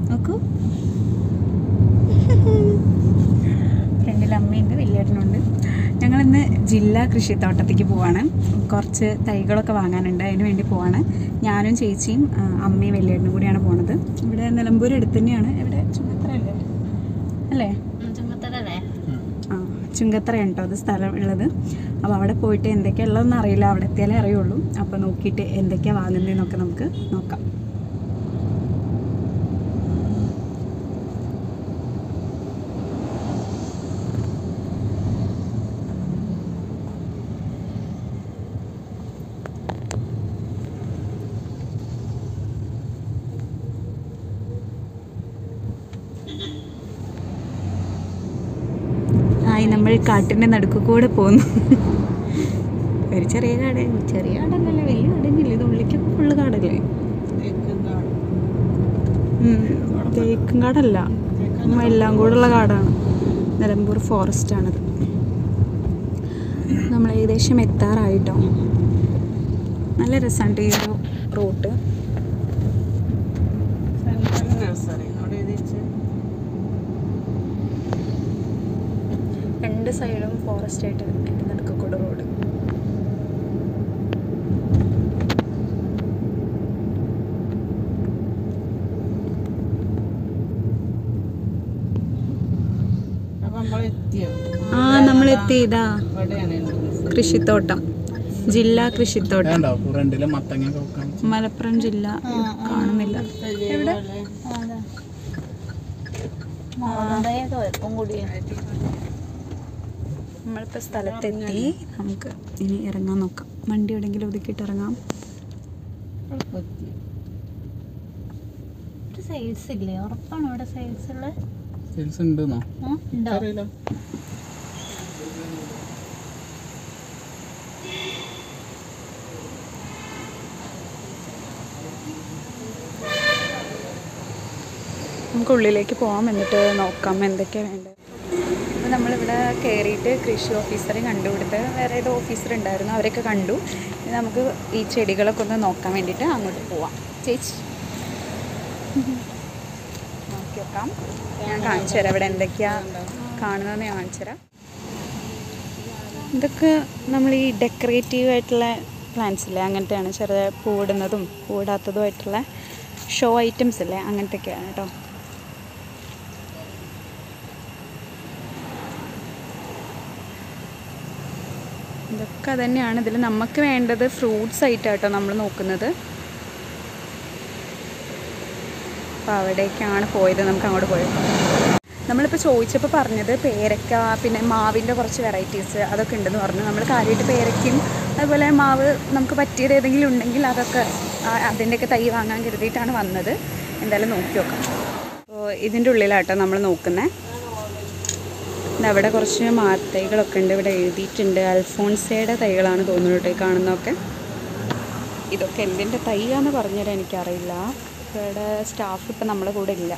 നോക്കൂ ഫ്രണ്ടിൽ അമ്മയുണ്ട് വലിയേട്ടനുണ്ട് ഞങ്ങളിന്ന് ജില്ലാ കൃഷിത്തോട്ടത്തേക്ക് പോവാണ് കുറച്ച് തൈകളൊക്കെ വാങ്ങാനുണ്ട് അതിന് വേണ്ടി പോവാണ് ഞാനും ചേച്ചിയും ആ, അമ്മയും വലിയേട്ടനും കൂടിയാണ് പോണത് ഇവിടെ നിലമ്പൂർ അടുത്ത് തന്നെയാണ് ഇവിടെ ചുങ്കത്തറ അല്ലേ അല്ലേ ചുമത്തലല്ലേ ആ ചുങ്കത്തറയാണ് കേട്ടോ അത് സ്ഥലം ഉള്ളത് അപ്പോൾ അവിടെ പോയിട്ട് എന്തൊക്കെയാ ഉള്ളതെന്ന് അറിയില്ല അവിടെ എത്തിയാലേ അറിയുള്ളൂ അപ്പോൾ നോക്കിയിട്ട് എന്തൊക്കെയാണ് വാങ്ങുന്നതെന്നൊക്കെ നമുക്ക് നോക്കാം ആയി നമ്മൾ കാട്ടിൻ്റെ നടുക്ക് കൂടെ പോന്നു ഒരു ചെറിയ കാട് ചെറിയ കാടല്ലല്ലേ വലിയ കാടന്നെയല്ലേ ഇത് ഉള്ളിക്ക് ഫുള്ള് കാടല്ലേ ഉം, തേക്കും കാടല്ല ഉം, എല്ലാം കൂടെയുള്ള കാടാണ് നിലമ്പൂർ ഫോറസ്റ്റ് ആണത് നമ്മൾ ഏകദേശം എത്താറായിട്ടോ നല്ല രസമുണ്ട് ഈ ഒരു റൂട്ട് രണ്ട് സൈഡും ഫോറസ്റ്റ് ആയിട്ട് അതിൻ്റെ നടുക്ക് കൂടെ റോഡ് ആ നമ്മൾ എത്തി ഇതാ കൃഷിത്തോട്ടം ജില്ലാ കൃഷിത്തോട്ടം ഫ്രണ്ടില് മത്തങ്ങ നോക്കാം മലപ്പുറം ജില്ല കാണുന്നില്ല എവിടെ എപ്പം കൂടി നമ്മളിപ്പോൾ സ്ഥലത്തെത്തി നമുക്ക് ഇനി ഇറങ്ങാൻ നോക്കാം വണ്ടി എവിടെയെങ്കിലും ഒതുക്കിയിട്ട് ഇറങ്ങാം ഒരു സെയിൽസ് ഇല്ലേ ഉറപ്പാണ് ഇവിടെ സെയിൽസ് ഉള്ളത് സെയിൽസ് ഉണ്ടെന്നോ ഉണ്ടോ അറിയില്ല നമുക്ക് ഉള്ളിലേക്ക് പോകാം എന്നിട്ട് നോക്കാം എന്തൊക്കെയാണ് വേണ്ടത് അപ്പോൾ നമ്മളിവിടെ കയറിയിട്ട് കൃഷി ഓഫീസറെ കണ്ടുപിടുത്ത് വേറെ ഏതോ ഓഫീസർ ഉണ്ടായിരുന്നു അവരൊക്കെ കണ്ടു ഇനി നമുക്ക് ഈ ചെടികളൊക്കെ ഒന്ന് നോക്കാൻ വേണ്ടിയിട്ട് അങ്ങോട്ട് പോവാം ചേച്ചി നോക്കി നോക്കാം ഞാൻ കാണിച്ചു തരാം ഇവിടെ എന്തൊക്കെയാണ് കാണുന്നതെന്ന് ഞാൻ കാണിച്ചു തരാം ഇതൊക്കെ നമ്മൾ ഈ ഡെക്കറേറ്റീവ് ആയിട്ടുള്ള പ്ലാന്റ്സ് ഇല്ലേ അങ്ങനത്തെയാണ് ചെറിയ പൂവിടുന്നതും പൂവിടാത്തതുമായിട്ടുള്ള ഷോ ഐറ്റംസ് ഇല്ലേ അങ്ങനത്തെയൊക്കെയാണ് കേട്ടോ ഇതൊക്കെ തന്നെയാണ് ഇതിൽ നമുക്ക് വേണ്ടത് ഫ്രൂട്ട്സ് ആയിട്ടാട്ടോ നമ്മൾ നോക്കുന്നത് അപ്പോൾ അവിടേക്കാണ് പോയത് നമുക്ക് അങ്ങോട്ട് പോയത് നമ്മളിപ്പോൾ ചോദിച്ചപ്പോൾ പറഞ്ഞത് പേരക്ക പിന്നെ മാവിൻ്റെ കുറച്ച് വെറൈറ്റീസ് അതൊക്കെ ഉണ്ടെന്ന് പറഞ്ഞു നമ്മൾ കാര്യമായിട്ട് പേരയ്ക്കും അതുപോലെ മാവ് നമുക്ക് പറ്റിയത് ഏതെങ്കിലും ഉണ്ടെങ്കിൽ അതൊക്കെ ആ- അതിൻ്റെയൊക്കെ തൈ വാങ്ങാൻ കരുതിയിട്ടാണ് വന്നത് എന്തായാലും നോക്കി നോക്കാം അപ്പോൾ ഇതിൻ്റെ ഉള്ളിലാട്ടോ നമ്മൾ നോക്കുന്നത് അവിടെ കുറച്ച് മാത്തൈകളൊക്കെ ഉണ്ട് ഇവിടെ എഴുതിയിട്ടുണ്ട് അൽഫോൺസയുടെ തൈകളാണ് തോന്നുന്നു കേട്ടോ ഈ കാണുന്നതൊക്കെ ഇതൊക്കെ എന്തിൻ്റെ തൈയാന്ന് പറഞ്ഞുതരാൻ എനിക്കറിയില്ല ഇവിടെ സ്റ്റാഫ് ഇപ്പം നമ്മളെ കൂടെ ഇല്ല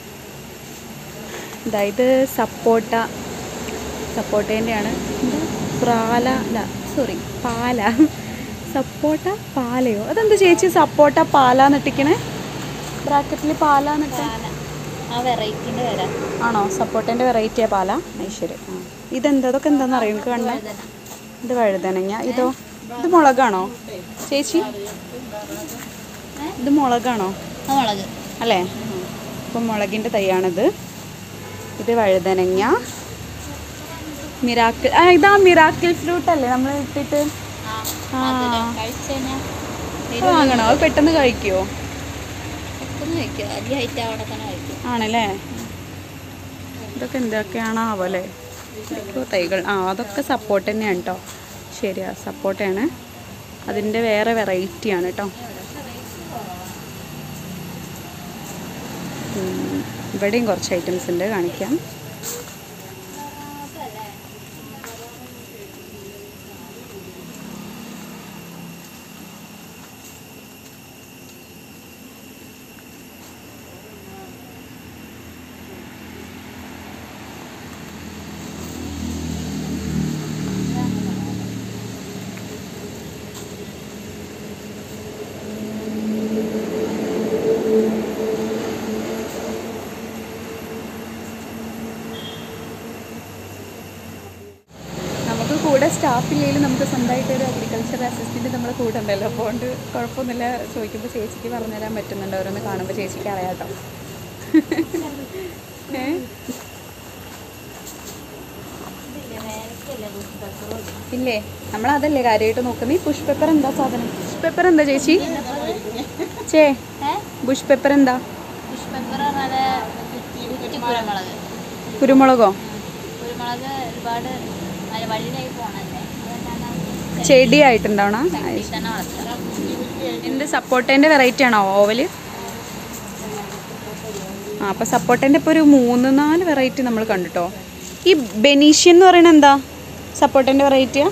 അതായത് സപ്പോട്ട സപ്പോട്ടേൻ്റെയാണ് പ്രാല അല്ല സോറി പാല സപ്പോട്ട പാലയോ അതെന്താ ചേച്ചി സപ്പോട്ട പാല എന്നിട്ടിക്കണേ ബ്രാക്കറ്റിൽ പാല എന്നിട്ട് ആ വെറൈറ്റിന്റെ വരാം ആണോ സപ്പോട്ടേൻ്റെ വെറൈറ്റിയാ പാല അത് ശരി ആ ഇതെന്താ അതൊക്കെ എന്താണെന്ന് അറിയാം എനിക്ക് കണ്ട ഇത് വഴുതനങ്ങ ഇതോ ഇത് മുളകാണോ ചേച്ചി ഇത് മുളകാണോ ആ മുളക് അല്ലേ അപ്പം മുളകിൻ്റെ തൈയാണിത് ഇത് വഴുതനങ്ങ മിറാക്കിൾ ആ ഇതാ മിറാക്കിൾ ഫ്രൂട്ട് അല്ലേ നമ്മൾ ഇട്ടിട്ട് ആ മധുരം കഴിച്ചു കഴിഞ്ഞാൽ അത് വാങ്ങണോ അത് പെട്ടെന്ന് കഴിക്കുമോ പെട്ടെന്ന് കഴിക്കും ആദ്യമായിട്ട് അവിടെ തന്നെ കഴിക്കും ആണല്ലേ ഇതൊക്കെ എന്തൊക്കെയാണാവോ അല്ലേ ഇതൊക്കെ തൈകൾ ആ അതൊക്കെ സപ്പോർട്ട് തന്നെയാണ് കേട്ടോ ശരിയാ സപ്പോർട്ടാണ് അതിൻ്റെ വേറെ വെറൈറ്റിയാണ് കേട്ടോ ഉം, ഇവിടെയും കുറച്ച് ഐറ്റംസ് ഉണ്ട് കാണിക്കാം സ്റ്റാഫ് ഇല്ലെങ്കിലും നമുക്ക് സ്വന്തമായിട്ട് ഒരു അഗ്രികൾച്ചർ അസിസ്റ്റൻറ്റ് നമ്മളെ കൂടെ ഉണ്ടല്ലോ അപ്പോൾ കൊണ്ട് കുഴപ്പമൊന്നുമില്ല ചോദിക്കുമ്പോൾ ചേച്ചിക്ക് പറഞ്ഞു തരാൻ പറ്റുന്നുണ്ട് ഓരോന്ന് കാണുമ്പോൾ ചേച്ചിക്ക് അറിയാട്ടോ ഏ ഇല്ലേ നമ്മളതല്ലേ കാര്യമായിട്ട് നോക്കുന്നത് ഈ പുഷ് പേപ്പർ എന്താ സാധനം പുഷ് പേപ്പർ എന്താ ചേച്ചി ചേ ബുഷ് പേപ്പർ എന്താ ഫിഷ് പെപ്പർ പറഞ്ഞാല് കുറ്റി കുരുമുളക് കുരുമുളകോ കുരുമുളക് ഒരുപാട് മല- വഴിയിലേക്ക് പോകണല്ലേ അതുകൊണ്ടാണ് ചെടിയായിട്ടുണ്ടാവണ ചട്ടി തന്നെ വളർത്തുക എന്ത് സപ്പോർട്ടേൻ്റെ വെറൈറ്റി ആണോ ഓവല് ആ അപ്പോൾ സപ്പോർട്ടേൻ്റെ ഇപ്പോൾ ഒരു മൂന്ന് നാല് വെറൈറ്റി നമ്മൾ കണ്ടിട്ടോ ഈ ബെനീഷ്യൻ എന്ന് പറയുന്നത് എന്താ സപ്പോർട്ടേൻ്റെ വെറൈറ്റിയാ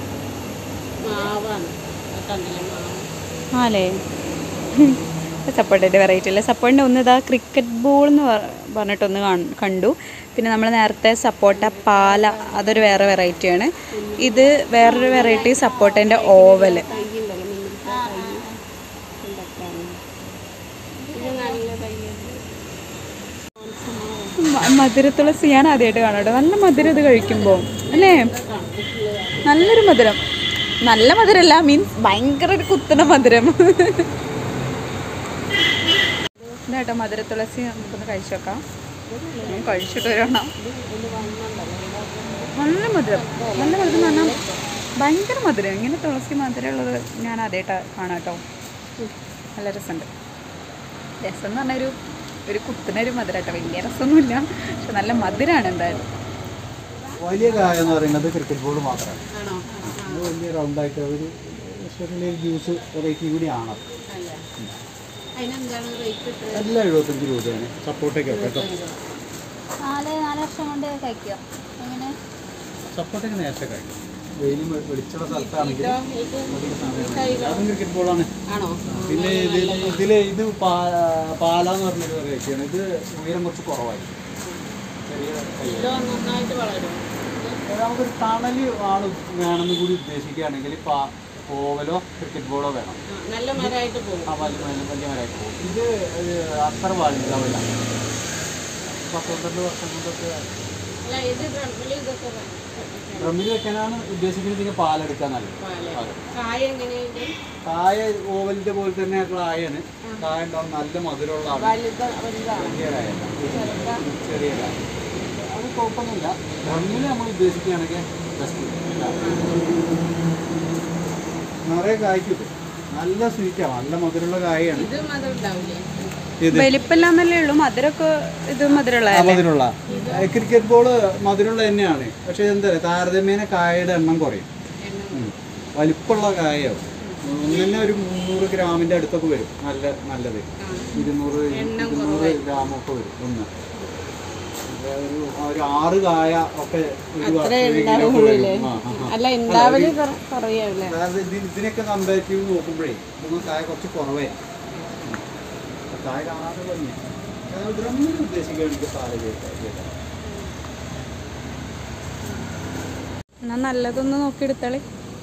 ആലേ സപ്പോർട്ടേൻ്റെ വെറൈറ്റി അല്ലേ സപ്പോർട്ടിൻ്റെ ഒന്ന് ഇതാ ക്രിക്കറ്റ് ബോൾ എന്ന് പറ- പറഞ്ഞിട്ടൊന്ന് കാണ്- കണ്ടു പിന്നെ നമ്മൾ നേരത്തെ സപ്പോട്ട പാല അതൊരു വേറെ വെറൈറ്റിയാണ് ഇത് വേറൊരു വെറൈറ്റി സപ്പോട്ടേൻ്റെ ഓവല് മ- മധുരത്തുളസി ഞാൻ ആദ്യമായിട്ട് കാണാട്ടോ നല്ല മധുരം ഇത് കഴിക്കുമ്പോൾ അല്ലേ നല്ലൊരു മധുരം നല്ല മധുരമല്ല മീൻസ് ഭയങ്കര ഒരു കുത്തണ മധുരം ഇതാട്ടോ മധുരത്തുളസി നമുക്കൊന്ന് കഴിച്ചു നോക്കാം ഞാൻ കഴിച്ചിട്ട് വരണം നല്ല മധുരം നല്ല മധുരം എന്ന് പറഞ്ഞാൽ ഭയങ്കര മധുരം ഇങ്ങനെ തുളസി മധുരമുള്ളത് ഞാൻ ആദ്യമായിട്ടാണ് കാണാം കേട്ടോ നല്ല രസമുണ്ട് രസം എന്ന് പറഞ്ഞാൽ ഒരു ഒരു കുത്തുന്ന ഒരു മധുരം കേട്ടോ വലിയ രസമൊന്നുമില്ല പക്ഷെ നല്ല മധുരമാണ് എന്തായാലും വലിയ കായ എന്ന് പറയുന്നത് ക്രിക്കറ്റ് ബോൾ മാത്രമാണ് അത് വലിയ റൗണ്ടായിട്ട് ഒരു സ്പെഷ്യലി ജ്യൂസ് വെറൈറ്റി കൂടിയാണ് എല്ലാം എഴുപത്തഞ്ച് രൂപയാണ് സപ്പോർട്ടൊക്കെ കേട്ടോ നാല് നാല് വർഷം കൊണ്ട് കഴിക്കുക എങ്ങനെ സപ്പോർട്ടൊക്കെ നേരത്തെ കഴിക്കും വെയിലും വെ- വെളിച്ചുള്ള സ്ഥലത്താണെങ്കിൽ അധികം സമയം വേണ്ട. അതും ക്രിക്കറ്റ് ബോളാണ് പിന്നെ ഇതിൽ ഇതില് ഇത് പാ- പാലാന്ന് പറഞ്ഞൊരു വെറൈറ്റിയാണ് ഇത് ഉയരം കുറച്ച് കുറവായി ചെറിയ തൈ. നമുക്കൊരു തണല് ആണ് വേണമെന്ന് കൂടി ഉദ്ദേശിക്കുകയാണെങ്കിൽ പാ- ഓവലോ ക്രിക്കറ്റ് ബോളോ വേണം നല്ല മരമായിട്ട് പോകും ആ വലിയ വലിയ വലിയ മരമായിട്ട് പോകും ഇത് ഒരു അത്ര വലുതാവില്ല പത്ത് പന്ത്രണ്ട് വർഷം കൊണ്ടൊക്കെ അല്ല ഇത് ഡ്രമ്മിൽ ഇതൊക്കെ വേണം. ഡ്രമ്മിൽ വെക്കാനാണ് ഉദ്ദേശിക്കുന്നത് ഇതിന് പാലെടുക്കാൻ നല്ലത് പാല്. പാല്. കായ എങ്ങനെയുണ്ട് കായ ഓവലിന്റെ പോലെ തന്നെ കായാണ് കായ ഉണ്ടാവും നല്ല മധുരമുള്ള ആണ് വലുത് വലുതാണ് വലിയ കായല്ല ചെറിയ കായ അത് കുഴപ്പമൊന്നുമില്ല ഡ്രമ്മിൽ നമ്മൾ ഉദ്ദേശിക്കുകയാണെങ്കിൽ ബെസ്റ്റ് നിറയെ കായ്ക്കും നല്ല സ്വീറ്റാണ് നല്ല മധുരമുള്ള കായാണ് ഇത് മതം ഉണ്ടാവില്ലേ ഇത് വലിപ്പമില്ലാന്നല്ലേ ഉള്ളൂ മധുരമൊക്കെ ഇത് മധുരമുള്ള ആ, മധുരമുള്ള ക്രിക്കറ്റ് ബോള് മധുരമുള്ള തന്നെയാണ് പക്ഷെ എന്താ പറയുക താരതമ്യേന കായയുടെ എണ്ണം കുറയും ഉം. വലിപ്പമുള്ള കായാവും ഒന്നിനെ ഒരു മുന്നൂറ് ഗ്രാമിന്റെ അടുത്തൊക്കെ വരും നല്ല നല്ലത് ഇരുന്നൂറ് ഇരുന്നൂറ് ഗ്രാമൊക്കെ വരും ഒന്ന് അപ്പൊ ഒരു ഒരു ആറ് കായ ഒക്കെ ഒരു കിലോക്ക് വരും. ആ, ആ, ആ. അല്ല ഉണ്ടാവല് പറയാവില്ലേ അതായത് ഇത് ഇതിനൊക്കെ കമ്പാരിറ്റീവ് നോക്കുമ്പോഴേ ഇതൊന്നും കായ കുറച്ച് കുറവേ ഉം. അപ്പൊ കായ കാണാതെ ഭംഗി ഡ്രമ്മിൽ ഉദ്ദേശിക്കുകയാണെങ്കിൽ പാല ചെയ്താൽ എന്നാ നല്ലതൊന്ന് നോക്കി എടുത്താളെ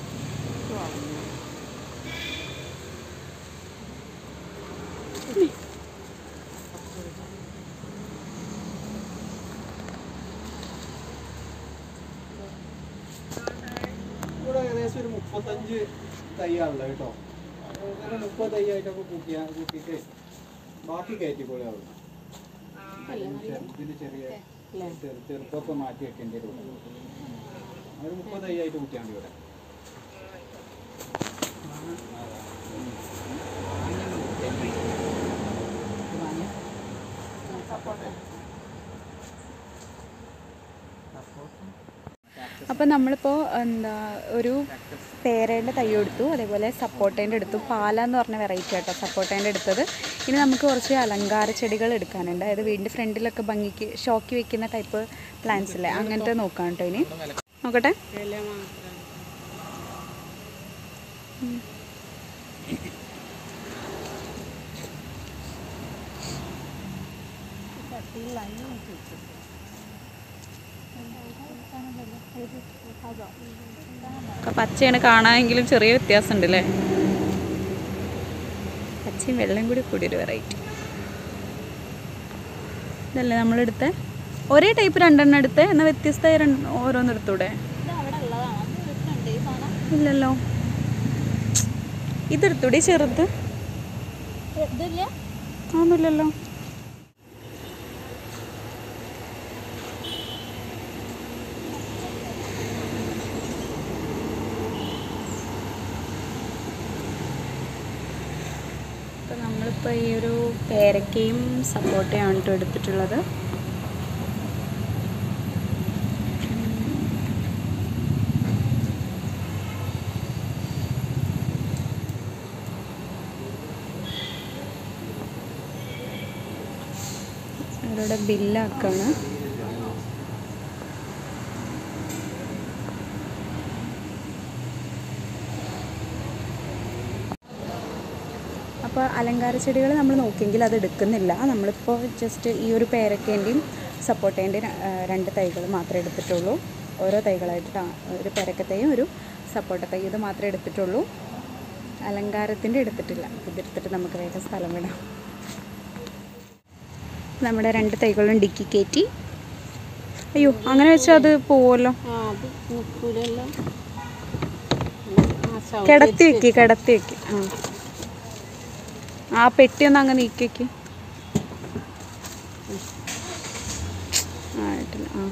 ഇവിടെ ഏകദേശം ഒരു മുപ്പത്തഞ്ച് തൈയാണുള്ളത് കേട്ടോ ഒരു മുപ്പത് തൈയായിട്ടൊക്കെ കൂട്ടിയാ കൂട്ടിയിട്ട് ബാക്കി കയറ്റിക്കോളെ അവിടെ ഇതിന് ചെറിയ ചെറു- ചെറുപ്പമൊക്കെ മാറ്റി വെക്കേണ്ടി വരും ഒരു മുപ്പത് തൈയായിട്ട് കൂട്ടിയാണ്ട് ഇവിടെ അപ്പം നമ്മളിപ്പോൾ എന്താ ഒരു പേരേൻ്റെ തൈ എടുത്തു അതേപോലെ സപ്പോട്ടേൻ്റെ എടുത്തു പാല എന്ന് പറഞ്ഞ വെറൈറ്റി കേട്ടോ സപ്പോട്ടേൻ്റെ എടുത്തത് ഇനി നമുക്ക് കുറച്ച് അലങ്കാര ചെടികൾ എടുക്കാനുണ്ട് അതായത് വീടിൻ്റെ ഫ്രണ്ടിലൊക്കെ ഭംഗിക്ക് ഷോക്കി വെക്കുന്ന ടൈപ്പ് പ്ലാന്റ്സ് ഇല്ലേ അങ്ങനത്തെ നോക്കാം കേട്ടോ ഇനി നോക്കട്ടെ ഒക്കെ പച്ചയാണ് കാണാനെങ്കിലും ചെറിയ വ്യത്യാസം ഉണ്ട് അല്ലേ പച്ചയും വെള്ളയും കൂടി കൂടി ഒരു വെറൈറ്റി ഇതല്ലേ നമ്മളെടുത്ത ഒരേ ടൈപ്പ് രണ്ടെണ്ണം എടുത്ത് എന്നാൽ വ്യത്യസ്തമായ രണ്ട് ഓരോന്ന് എടുത്തൂടെ ഇത് അവിടെ ഉള്ളതാണ് അത് ഇല്ലല്ലോ ഇതെടുത്തൂടി ചെറുത് ഇതില്ല ഒന്നുമില്ലല്ലോ ഇപ്പം നമ്മളിപ്പോൾ ഈ ഒരു പേരക്കയും സപ്പോട്ടയാണ് കേട്ടോ എടുത്തിട്ടുള്ളത് അവരുടെ ബില്ലാക്കാണ് അപ്പോൾ അലങ്കാര ചെടികൾ നമ്മൾ നോക്കിയെങ്കിൽ അത് എടുക്കുന്നില്ല നമ്മളിപ്പോൾ ജസ്റ്റ് ഈ ഒരു പേരക്കേൻ്റെയും സപ്പോർട്ടേൻ്റെയും രണ്ട് തൈകൾ മാത്രമേ എടുത്തിട്ടുള്ളൂ ഓരോ തൈകളായിട്ട് ഒരു പേരക്കത്തൈയും ഒരു സപ്പോർട്ട തൈ ഇത് മാത്രമേ എടുത്തിട്ടുള്ളൂ അലങ്കാരത്തിൻ്റെ എടുത്തിട്ടില്ല ഇതെടുത്തിട്ട് നമുക്ക് വേഗം സ്ഥലം വിടാം നമ്മുടെ രണ്ട് തൈകളും ഡിക്കി കയറ്റി അയ്യോ അങ്ങനെ വെച്ചാൽ അത് പോവുമല്ലോ ആ അത് നിൽക്കൂലല്ലോ ആ ചവിട്ടി കിടത്തി വെക്ക് കിടത്തി വെക്ക് ആ ആ പെട്ടി ഒന്ന് അങ്ങ് നീക്കി വെക്ക് ആയിട്ടില്ല ആ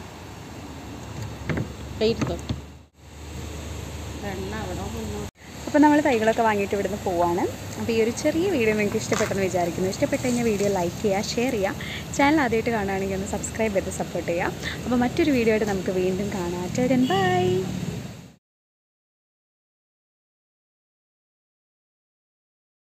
ഇരുത്തോ എണ്ണ അവിടെ കൊണ്ടു അപ്പോൾ നമ്മൾ തൈകളൊക്കെ വാങ്ങിയിട്ട് ഇവിടുന്ന് പോവാണ് അപ്പോൾ ഈ ഒരു ചെറിയ വീഡിയോ നിങ്ങൾക്ക് ഇഷ്ടപ്പെട്ടെന്ന് വിചാരിക്കുന്നു ഇഷ്ടപ്പെട്ട് കഴിഞ്ഞാൽ വീഡിയോ ലൈക്ക് ചെയ്യുക ഷെയർ ചെയ്യുക ചാനൽ ആദ്യമായിട്ട് കാണുകയാണെങ്കിൽ ഒന്ന് സബ്സ്ക്രൈബ് ചെയ്ത് സപ്പോർട്ട് ചെയ്യുക അപ്പോൾ മറ്റൊരു വീഡിയോ ആയിട്ട് നമുക്ക് വീണ്ടും കാണാം ചേട്ടൻ ബൈ